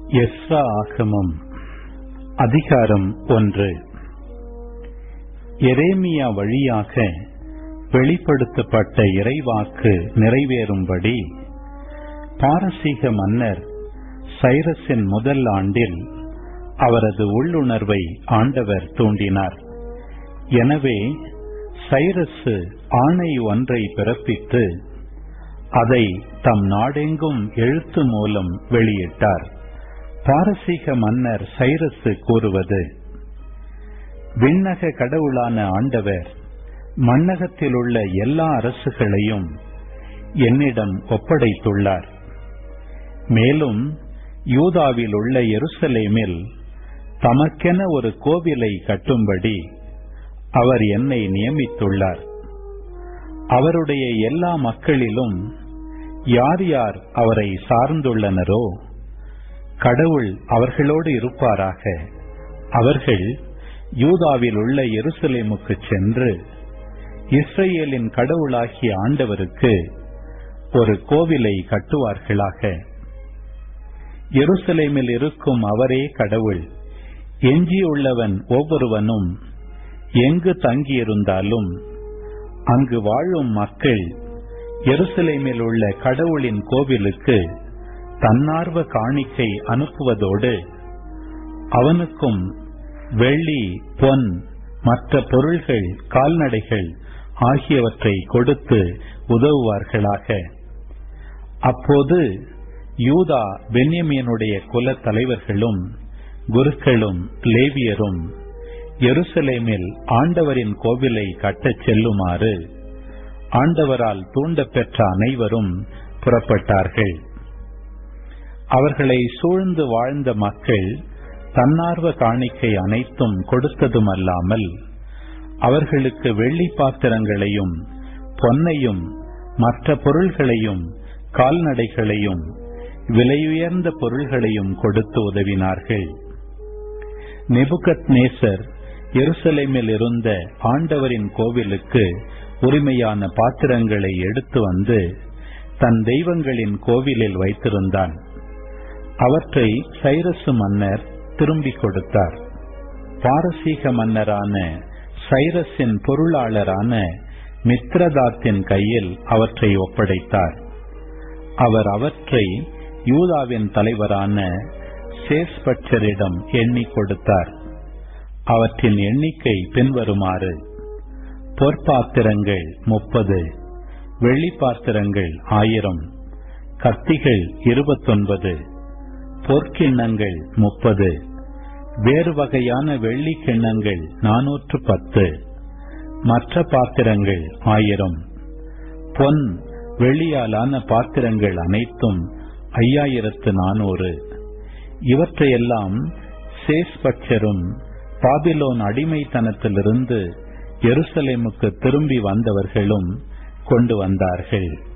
Ezra ஆகமம் அதிகாரம் ஒன்று எரேமியா வழியாக வெளிப்படுத்தப்பட்ட இறைவாக்கு நிறைவேறும்படி பாரசீக மன்னர் சைரஸின் முதல் ஆண்டில் அவரது உள்ளுணர்வை ஆண்டவர் தூண்டினார் எனவே சைரசு ஆணை ஒன்றை பிறப்பித்து அதை தம் நாடெங்கும் எழுத்து மூலம் வெளியிட்டார் பாரசீக மன்னர் சைரசு கூறுவது விண்ணக கடவுளான ஆண்டவர் மண்ணகத்தில் உள்ள எல்லா அரசுகளையும் என்னிடம் ஒப்படைத்துள்ளார் மேலும் யூதாவில் உள்ள எருசலேமில் தமக்கென ஒரு கோவிலை கட்டும்படி அவர் என்னை நியமித்துள்ளார் அவருடைய எல்லா மக்களிலும் யார் யார் அவரை சார்ந்துள்ளனரோ கடவுள் அவர்களோடு இருப்பாராக அவர்கள் யூதாவில் உள்ள எருசலேமுக்கு சென்று இஸ்ரேலின் கடவுளாகிய ஆண்டவருக்கு ஒரு கோவிலை கட்டுவார்களாக எருசலேமில் இருக்கும் அவரே கடவுள் எஞ்சியுள்ளவன் ஒவ்வொருவனும் எங்கு தங்கியிருந்தாலும் அங்கு வாழும் மக்கள் எருசலேமில் உள்ள கடவுளின் கோவிலுக்கு தன்னார்வ காணிக்கை அனுப்புவதோடு அவனுக்கும் வெள்ளி பொன் மற்ற பொருள்கள் கால்நடைகள் ஆகியவற்றை கொடுத்து உதவுவார்களாக அப்போது யூதா பென்யமியனுடைய குல தலைவர்களும் குருக்களும் லேவியரும் எருசலேமில் ஆண்டவரின் கோவிலை கட்டச் செல்லுமாறு ஆண்டவரால் தூண்டப்பெற்ற அனைவரும் புறப்பட்டார்கள் அவர்களை சூழ்ந்து வாழ்ந்த மக்கள் தன்னார்வ காணிக்கை அனைத்தும் கொடுத்ததுமல்லாமல் அவர்களுக்கு வெள்ளி பாத்திரங்களையும் பொன்னையும் மற்ற பொருள்களையும் கால்நடைகளையும் விலையுயர்ந்த பொருள்களையும் கொடுத்து உதவினார்கள் நெபுகத் நேசர் எருசலேமில் இருந்த ஆண்டவரின் கோவிலுக்கு உரிமையான பாத்திரங்களை எடுத்து வந்து தன் தெய்வங்களின் கோவிலில் வைத்திருந்தான் அவற்றை சைரசு மன்னர் திரும்பிக் கொடுத்தார் பாரசீக மன்னரான சைரஸின் பொருளாளரான மித்ரதாத்தின் கையில் அவற்றை ஒப்படைத்தார் அவர் அவற்றை யூதாவின் தலைவரான சேஸ்பட்சரிடம் எண்ணி கொடுத்தார் அவற்றின் எண்ணிக்கை பின்வருமாறு பொற்பாத்திரங்கள் முப்பது வெள்ளி பாத்திரங்கள் ஆயிரம் கத்திகள் இருபத்தொன்பது பொற்கிண்ணங்கள் முப்பது வேறு வகையான வெள்ளி கிண்ணங்கள் நானூற்று பத்து மற்ற பாத்திரங்கள் ஆயிரம் பொன் வெள்ளியாலான பாத்திரங்கள் அனைத்தும் ஐயாயிரத்து நானூறு இவற்றையெல்லாம் சேஸ்பட்சரும் பாபிலோன் அடிமைத்தனத்திலிருந்து எருசலேமுக்கு திரும்பி வந்தவர்களும் கொண்டு வந்தார்கள்